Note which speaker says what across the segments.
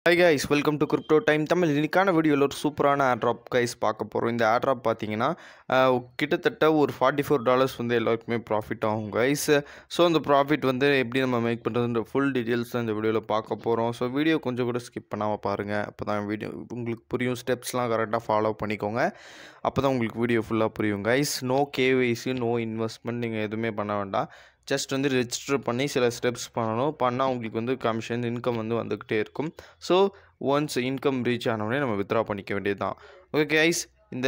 Speaker 1: high guys welcome to crypto time Tamil இன்னைக்கான வீடியோவில் ஒரு சூப்பரான ஆட்ராப் கைஸ் பார்க்க போகிறோம் இந்த ஆட்ராப் பார்த்தீங்கன்னா அஹ், கிட்டத்தட்ட ஒரு ஃபார்ட்டி ஃபோர் டாலர்ஸ் வந்து எல்லாருக்குமே ப்ராஃபிட் ஆகும் கைஸ் ஸோ அந்த ப்ராஃபிட் வந்து எப்படி நம்ம மேக் பண்ணுறதுன்ற ஃபுல் டீட்டெயில்ஸ் தான் இந்த வீடியோவில் பார்க்க போகிறோம் ஸோ வீடியோ கொஞ்சம் கூட ஸ்கிப் பண்ணாமல் பாருங்கள் அப்போ தான் வீடியோ உங்களுக்கு புரியும் ஸ்டெப்ஸ்லாம் கரெக்டாக ஃபாலோ பண்ணிக்கோங்க அப்போ தான் உங்களுக்கு வீடியோ ஃபுல்லாக புரியும் guys no KYC no investment நீங்கள் எதுவுமே பண்ண வேண்டாம் ஜஸ்ட் வந்து ரெஜிஸ்டர் பண்ணி சில ஸ்டெப்ஸ் பண்ணணும் பண்ணால் உங்களுக்கு வந்து கமிஷன் இன்கம் வந்து வந்துக்கிட்டே இருக்கும் ஸோ ஒன்ஸ் இன்கம் ரீச் ஆனவுடனே நம்ம வித்ரா பண்ணிக்க வேண்டியது தான் ஓகே கைஸ் இந்த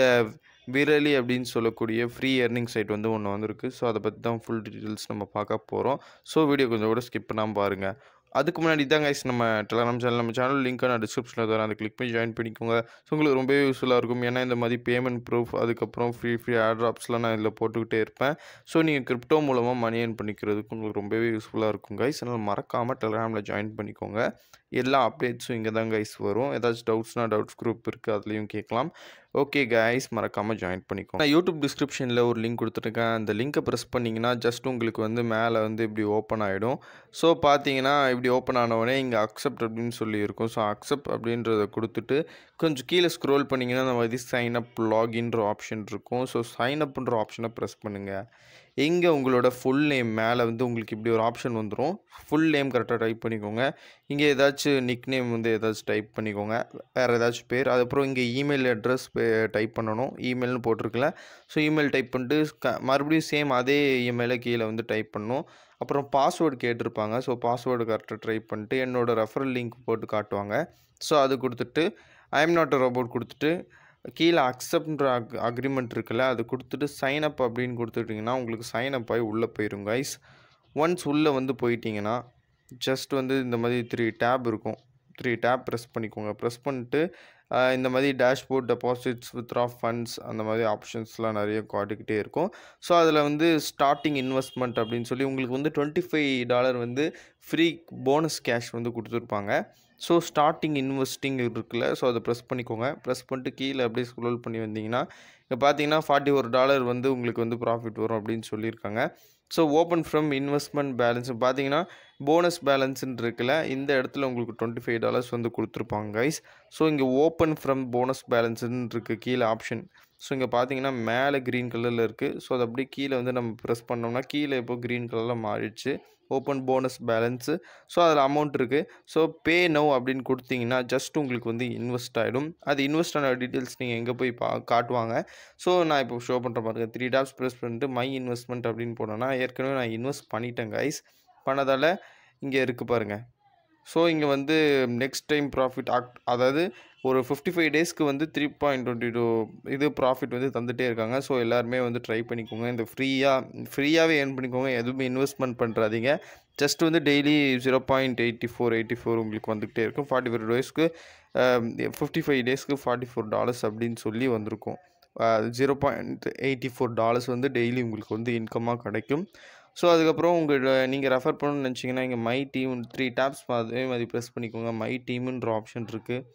Speaker 1: விரலி அப்படின்னு சொல்லக்கூடிய ஃப்ரீ earning சைட் வந்து ஒன்று வந்திருக்கு ஸோ அதை பற்றி தான் ஃபுல் டீட்டெயில்ஸ் நம்ம பார்க்க போகிறோம் ஸோ வீடியோ கொஞ்சம் கூட ஸ்கிப் பண்ணாமல் பாருங்கள் அதுக்கு முன்னாடி தான் கைஸ் நம்ம டெலகிராம் சேனல் நம்ம சேனல் லிங்க்கை நான் டிஸ்கிரிப்ஷனில் தரேன் அதை கிளிக் பண்ணி ஜாயின் பண்ணிக்கோங்க ஸோ உங்களுக்கு ரொம்பவே யூஸ்ஃபுல்லாக இருக்கும் ஏன்னா இந்த மாதிரி பேமெண்ட் ப்ரூஃப் அதுக்கப்புறம் ஃப்ரீ ஃப்ரீ ஆட்ராப்ஸ்லாம் நான் இதில் போட்டுக்கிட்டே இருப்பேன் ஸோ நீங்கள் கிரிப்டோ மூலமாக மணி ஏர்ன் பண்ணிக்கிறதுக்கு உங்களுக்கு ரொம்பவே யூஸ்ஃபுல்லாக இருக்கும் கைஸ் அதனால் மறக்காமல் டெலகிராமில் ஜாயின் பண்ணிக்கோங்க எல்லா அப்டேட்ஸும் இங்கே தான் கைஸ் வரும் ஏதாச்சும் டவுட்ஸ்னால் டவுட்ஸ் குரூப் இருக்குது அதுலேயும் கேட்கலாம் ஓகே கைஸ் மறக்காமல் ஜாயின் பண்ணிக்கோங்க நான் யூடியூப் டிஸ்கிரிப்ஷனில் ஒரு லிங்க் கொடுத்துருக்கேன் அந்த லிங்க்கை ப்ரெஸ் பண்ணிங்கன்னா ஜஸ்ட் உங்களுக்கு வந்து மேலே வந்து இப்படி ஓப்பன் ஆகிடும் ஸோ பார்த்தீங்கன்னா இப்படி ஓப்பன் ஆனவுடனே இங்கே அக்செப்ட் அப்படின்னு சொல்லி இருக்கும் ஸோ அக்செப்ட் அப்படின்றத கொடுத்துட்டு கொஞ்சம் கீழே ஸ்க்ரோல் பண்ணிங்கன்னா இந்த மாதிரி சைன் அப் லாகின்ற ஆப்ஷன் இருக்கும் ஸோ சைன் அப்ன்ற ஆப்ஷனை ப்ரெஸ் பண்ணுங்கள் இங்கே உங்களோட ஃபுல் நேம் மேலே வந்து உங்களுக்கு இப்படி ஒரு ஆப்ஷன் வந்துடும் ஃபுல் நேம் கரெக்டாக டைப் பண்ணிக்கோங்க இங்கே ஏதாச்சும் நிக் நேம் வந்து ஏதாச்சும் டைப் பண்ணிக்கோங்க வேறு ஏதாச்சும் பேர் அதுக்கப்புறம் இங்கே இமெயில் அட்ரஸ் டைப் பண்ணணும் இமெயில்னு போட்டிருக்கல ஸோ இமெயில் டைப் பண்ணிட்டு க மறுபடியும் சேம் அதே இமெயிலை கீழே வந்து டைப் பண்ணணும் அப்புறம் பாஸ்வேர்டு கேட்டிருப்பாங்க ஸோ பாஸ்வேர்டு கரெக்டாக ட்ரை பண்ணிட்டு என்னோடய ரெஃபரல் லிங்க் போட்டு காட்டுவாங்க ஸோ அது கொடுத்துட்டு ஐ எம் நாட் ரோபோட் கொடுத்துட்டு கீழே அக்செப்ட்ன்ற அக் அக்ரிமெண்ட் இருக்குல்ல அது கொடுத்துட்டு சைன் அப் அப்படின்னு கொடுத்துட்டிங்கன்னா உங்களுக்கு சைன் அப் ஆகி உள்ளே போயிடும் கைஸ் ஒன்ஸ் உள்ளே வந்து போயிட்டீங்கன்னா ஜஸ்ட் வந்து இந்த மாதிரி த்ரீ டேப் இருக்கும் த்ரீ டேப் ப்ரெஸ் பண்ணிக்கோங்க ப்ரெஸ் பண்ணிட்டு ஆஹ், இந்த மாதிரி டேஷ்போர்ட் டெபாசிட்ஸ் வித்ரா ஃபண்ட்ஸ் அந்த மாதிரி ஆப்ஷன்ஸ்லாம் நிறைய காட்டிக்கிட்டே இருக்கும் ஸோ அதில் வந்து ஸ்டார்டிங் இன்வெஸ்ட்மெண்ட் அப்படின்னு சொல்லி உங்களுக்கு வந்து டுவெண்ட்டி ஃபைவ் டாலர் வந்து ஃப்ரீ போனஸ் கேஷ் வந்து கொடுத்துருப்பாங்க ஸோ ஸ்டார்டிங் இன்வெஸ்டிங் இருக்குல்ல ஸோ அதை ப்ரெஸ் பண்ணிக்கோங்க ப்ரெஸ் பண்ணிட்டு கீழே அப்படியே ஸ்க்ரோல் பண்ணி வந்தீங்கன்னா இப்போ பார்த்தீங்கன்னா ஃபார்ட்டி ஒரு டாலர் வந்து உங்களுக்கு வந்து ப்ராஃபிட் வரும் அப்படின்னு சொல்லியிருக்காங்க so open from investment balance பார்த்தீங்கன்னா போனஸ் பேலன்ஸ்ன்னு இருக்குல்ல இந்த இடத்துல உங்களுக்கு டுவெண்ட்டி ஃபைவ் டாலர்ஸ் வந்து கொடுத்துருப்பாங்க கைஸ் ஸோ இங்கே ஓப்பன் ஃப்ரம் போனஸ் பேலன்ஸ்ன்னு இருக்குது கீழே ஆப்ஷன் ஸோ இங்கே பார்த்தீங்கன்னா மேலே க்ரீன் கலரில் இருக்குது ஸோ அது அப்படியே கீழே வந்து நம்ம ப்ரெஸ் பண்ணோம்னா கீழே இப்போ க்ரீன் கலரில் மாறிடுச்சு ஓப்பன் போனஸ் பேலன்ஸு ஸோ அதில் அமௌண்ட் இருக்குது ஸோ பே நோ அப்படின்னு கொடுத்தீங்கன்னா ஜஸ்ட் உங்களுக்கு வந்து இன்வெஸ்ட் ஆகிடும் அது இன்வெஸ்ட் ஆன டீட்டெயில்ஸ் நீங்கள் எங்கே போய் பா காட்டுவாங்க ஸோ நான் இப்போ ஷோ பண்ணுற பாருங்க த்ரீ டாப்ஸ் ப்ரெஸ் பண்ணிட்டு மை இன்வெஸ்ட்மெண்ட் அப்படின்னு போனோன்னா ஏற்கனவே நான் இன்வெஸ்ட் பண்ணிட்டேன் கைஸ் பண்ணதால் இங்கே இருக்குது பாருங்கள் ஸோ இங்கே வந்து நெக்ஸ்ட் டைம் ப்ராஃபிட் ஆக்ட் அதாவது ஒரு ஃபிஃப்டி ஃபைவ் டேஸ்க்கு வந்து த்ரீ பாயிண்ட் டுவெண்ட்டி டூ இது ப்ராஃபிட் வந்து தந்துகிட்டே இருக்காங்க ஸோ எல்லாருமே வந்து ட்ரை பண்ணிக்கோங்க இந்த ஃப்ரீயாக ஃப்ரீயாகவே ஏர்ன் பண்ணிக்கோங்க எதுவுமே இன்வெஸ்ட்மெண்ட் பண்ணுறாதீங்க ஜஸ்ட் வந்து daily zero point eighty four eighty four உங்களுக்கு வந்துக்கிட்டே இருக்கும் ஃபார்ட்டி ஃபோர் டேஸ்க்கு ஃபிஃப்டி ஃபைவ் டேஸ்க்கு ஃபார்ட்டி ஃபோர் டாலர்ஸ் அப்படின்னு சொல்லி வந்திருக்கும் zero point eighty four dollars வந்து டெய்லி உங்களுக்கு வந்து இன்கமாக கிடைக்கும் ஸோ அதுக்கப்புறம் உங்கள் நீங்கள் ரெஃபர் பண்ணணும்னு நினச்சிங்கன்னா இங்கே மை டீம் த்ரீ டேப்ஸ் அதே மாதிரி ப்ரெஸ் பண்ணிக்கோங்க மை டீமுன்ற ஆப்ஷன் இருக்குது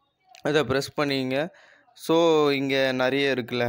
Speaker 1: அதை ப்ரெஸ் பண்ணிங்க ஸோ இங்கே நிறைய இருக்குல்ல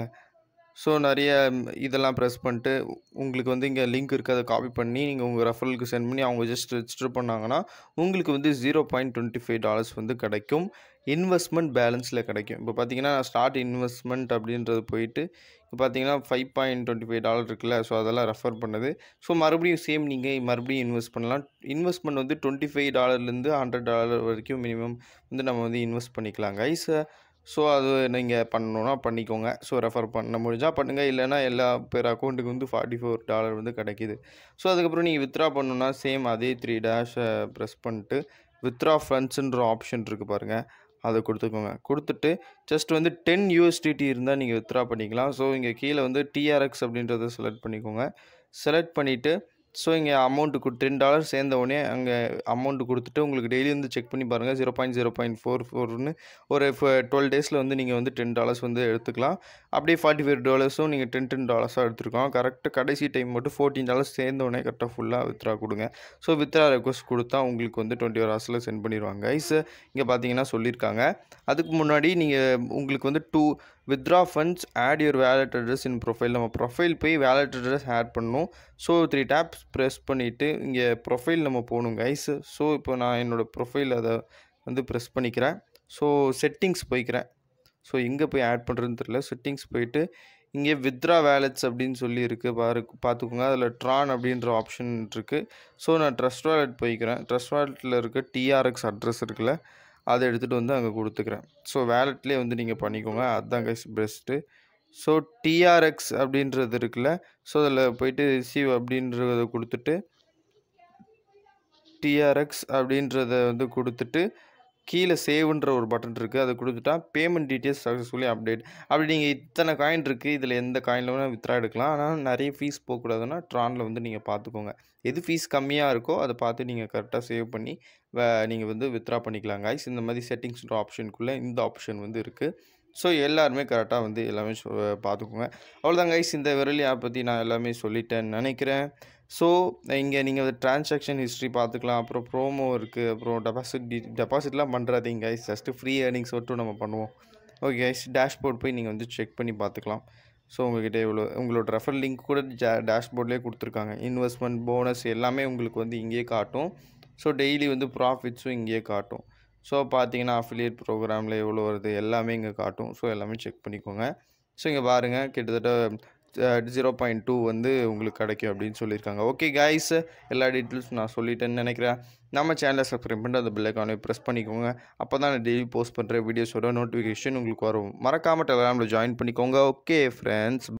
Speaker 1: ஸோ நிறைய ம், இதெல்லாம் ப்ரெஸ் பண்ணிட்டு உங்களுக்கு வந்து இங்கே லிங்க் இருக்குது அதை காப்பி பண்ணி நீங்கள் உங்கள் ரெஃபரலுக்கு சென்ட் பண்ணி அவங்க ஜஸ்ட் ரெஜிஸ்டர் பண்ணாங்கன்னா உங்களுக்கு வந்து zero point twenty five dollars வந்து கிடைக்கும் இன்வெஸ்ட்மெண்ட் பேலன்ஸில் கிடைக்கும் இப்போ பார்த்தீங்கன்னா ஸ்டார்ட் இன்வெஸ்ட்மெண்ட் அப்படின்றது போயிட்டு இப்போ பார்த்தீங்கன்னா five point twenty five dollar இருக்குல்ல ஸோ அதெல்லாம் ரெஃபர் பண்ணுது ஸோ மறுபடியும் சேம் நீங்கள் மறுபடியும் இன்வெஸ்ட் பண்ணலாம் இன்வெஸ்ட்மெண்ட் வந்து டுவெண்ட்டி ஃபைவ் டாலர்லேருந்து ஹண்ட்ரட் டாலர் வரைக்கும் மினிமம் வந்து நம்ம வந்து இன்வெஸ்ட் பண்ணிக்கலாம் கைஸ் ஸோ அது நீங்கள் பண்ணணுன்னா பண்ணிக்கோங்க ஸோ ரெஃபர் பண்ண முடிஞ்சால் பண்ணுங்கள் இல்லைன்னா எல்லா பேர் அக்கௌண்ட்டுக்கு வந்து ஃபார்ட்டி ஃபோர் டாலர் வந்து கிடைக்கிது ஸோ அதுக்கப்புறம் நீங்கள் வித்ரா பண்ணணுன்னா சேம் அதே த்ரீ டேஷை ப்ரெஸ் பண்ணிட்டு வித்ரா ஃபண்ட்ஸுன்ற ஆப்ஷன் இருக்குது பாருங்கள் அதை கொடுத்துக்கோங்க கொடுத்துட்டு ஜஸ்ட் வந்து டென் யூஎஸ்டிடி இருந்தால் நீங்கள் வித்ரா பண்ணிக்கலாம் ஸோ இங்கே கீழே வந்து டிஆர்எக்ஸ் அப்படின்றத செலக்ட் பண்ணிக்கோங்க செலக்ட் பண்ணிவிட்டு ஸோ இங்கே அமௌண்ட்டு கொடு டென் டாலர் சேர்ந்த உடனே அங்கே அமௌண்ட்டு கொடுத்துட்டு உங்களுக்கு டெய்லி வந்து செக் பண்ணி பாருங்கள் zero point zero point four ஃபோர்னு ஒரு டுவெல் டேஸில் வந்து நீங்கள் வந்து டென் டாலர்ஸ் வந்து எடுத்துக்கலாம் அப்படியே ஃபார்ட்டி ஃபைவ் டாலர்ஸும் நீங்கள் டென் டென் டாலர்ஸாக எடுத்துருக்கோம் கரெக்டாக கடைசி டைம் மட்டும் ஃபோர்டீன் டாலர்ஸ் சேர்ந்த உடனே கரெக்டாக ஃபுல்லாக வித்ரா கொடுங்க ஸோ வித்ரா ரெக்வஸ்ட் கொடுத்தா உங்களுக்கு வந்து டுவெண்ட்டி ஒரு ஹவர்ஸில் சென்ட் பண்ணிடுவாங்க கைஸ் இங்கே பார்த்தீங்கன்னா சொல்லியிருக்காங்க அதுக்கு முன்னாடி நீங்கள் உங்களுக்கு வந்து to withdraw funds add your wallet address in profile நம்ம ப்ரொஃபைல் போய் வேலட் அட்ரஸ் ஆட் பண்ணணும் ஸோ த்ரீ டேப்ஸ் ப்ரெஸ் பண்ணிவிட்டு இங்கே ப்ரொஃபைல் நம்ம போகணும் கைஸ் ஸோ இப்போ நான் என்னோடய ப்ரொஃபைல் அதை வந்து ப்ரெஸ் பண்ணிக்கிறேன் ஸோ செட்டிங்ஸ் போய்க்கிறேன் ஸோ எங்கே போய் ஆட் பண்ணுறதுன்னு தெரியல செட்டிங்ஸ் போயிட்டு இங்கே வித்ரா வேலட்ஸ் அப்படின்னு சொல்லி இருக்குது பாரு பார்த்துக்கோங்க அதில் ட்ரான் அப்படின்ற ஆப்ஷன் இருக்குது ஸோ நான் ட்ரஸ்ட் வாலெட் போய்க்கிறேன் ட்ரஸ்ட் வாலெட்டில் இருக்க டிஆர்எக்ஸ் அட்ரஸ் இருக்குல்ல அதை எடுத்துகிட்டு வந்து அங்கே கொடுத்துக்கிறேன் ஸோ வேலெட்லேயே வந்து நீங்கள் பண்ணிக்கோங்க அதுதான் கைஸ் பெஸ்ட்டு ஸோ டிஆர்எக்ஸ் அப்படின்றது இருக்குல்ல ஸோ அதில் போயிட்டு ரிசீவ் அப்படின்றத கொடுத்துட்டு டிஆர்எக்ஸ் அப்படின்றத வந்து கொடுத்துட்டு கீழே சேவ்ன்ற ஒரு பட்டன் இருக்குது அதை கொடுத்துட்டா பேமெண்ட் டீட்டெயில்ஸ் சக்ஸஸ்ஃபுல்லி அப்டேட் அப்படி நீங்கள் இத்தனை காயின் இருக்குது இதில் எந்த காயினில் வேணால் வித்ரா எடுக்கலாம் ஆனால் நிறைய ஃபீஸ் போகக்கூடாதுன்னா ட்ரானில் வந்து நீங்கள் பார்த்துக்கோங்க எது ஃபீஸ் கம்மியாக இருக்கோ அதை பார்த்து நீங்கள் கரெக்டாக சேவ் பண்ணி வே நீங்கள் வந்து வித்ரா பண்ணிக்கலாம் guys இந்த மாதிரி செட்டிங்ஸ்ன்ற ஆப்ஷனுக்குள்ளே இந்த ஆப்ஷன் வந்து இருக்குது ஸோ எல்லாருமே கரெக்டாக வந்து எல்லாமே சொ- பார்த்துக்கோங்க அவ்வளோதான் கைஸ் இந்த விரலி ஆப் பற்றி நான் எல்லாமே சொல்லிட்டேன்னு நினைக்கிறேன் ஸோ இங்கே நீங்கள் டிரான்சாக்ஷன் ஹிஸ்ட்ரி பார்த்துக்கலாம் அப்புறம் ப்ரோமோ இருக்குது அப்புறம் டெபாசிட் டி டெபாசிட்லாம் பண்ணுறாதீங்க கைஸ் ஜஸ்ட்டு ஃப்ரீ ஏர்னிங்ஸ் மட்டும் நம்ம பண்ணுவோம் ஓகே கைஸ் டேஷ்போர்ட் போய் நீங்கள் வந்து செக் பண்ணி பார்த்துக்கலாம் ஸோ உங்ககிட்ட இவ்வளோ உங்களோட ரெஃபர் லிங்க் கூட ஜா டேஷ்போர்ட்லேயே கொடுத்துருக்காங்க இன்வெஸ்ட்மெண்ட் போனஸ் எல்லாமே உங்களுக்கு வந்து இங்கேயே காட்டும் ஸோ டெய்லி வந்து ப்ராஃபிட்ஸும் இங்கேயே காட்டும் ஸோ பார்த்தீங்கன்னா அஃபிலியேட் ப்ரோக்ராமில் எவ்வளோ வருது எல்லாமே இங்கே காட்டும் ஸோ எல்லாமே செக் பண்ணிக்கோங்க ஸோ இங்கே பாருங்கள் கிட்டத்தட்ட ஜீரோ பாயிண்ட் டூ வந்து உங்களுக்கு கிடைக்கும் அப்படின்னு சொல்லியிருக்காங்க ஓகே கைஸ் எல்லா டீட்டெயில்ஸும் நான் சொல்லிட்டேன்னு நினைக்கிறேன் நம்ம சேனலை சப்ஸ்கிரைப் பண்ணிட்டு அந்த பெல்லைக்கானே ப்ரெஸ் பண்ணிக்கோங்க அப்போ தான் நான் டெய்லி போஸ்ட் பண்ணுற வீடியோஸோட நோட்டிஃபிகேஷன் உங்களுக்கு வரும் மறக்காமல் டெலிகிராமில் ஜாயின் பண்ணிக்கோங்க ஓகே ஃப்ரெண்ட்ஸ்